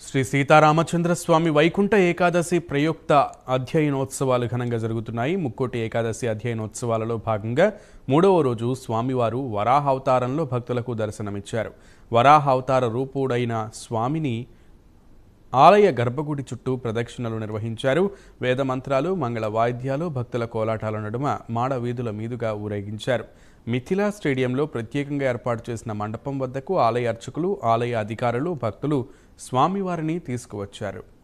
శ్రీ సీతారామచంద్ర స్వామి వైకుంఠ ఏకాదశి ప్రయుక్త అధ్యయనోత్సవాలు ఘనంగా జరుగుతున్నాయి ముక్కోటి ఏకాదశి అధ్యయనోత్సవాలలో భాగంగా మూడవ రోజు స్వామివారు వరాహావతారంలో భక్తులకు దర్శనమిచ్చారు వరాహావతార రూపుడైన స్వామిని ఆలయ గర్భగుడి చుట్టూ ప్రదక్షిణలు నిర్వహించారు వేద మంత్రాలు మంగళ వాయిద్యాలు భక్తుల కోలాటాల నడుమ మాడ వీధుల మీదుగా ఊరేగించారు మిథిలా స్టేడియంలో ప్రత్యేకంగా ఏర్పాటు చేసిన మండపం వద్దకు ఆలయ అర్చకులు ఆలయ అధికారులు భక్తులు స్వామివారిని తీసుకువచ్చారు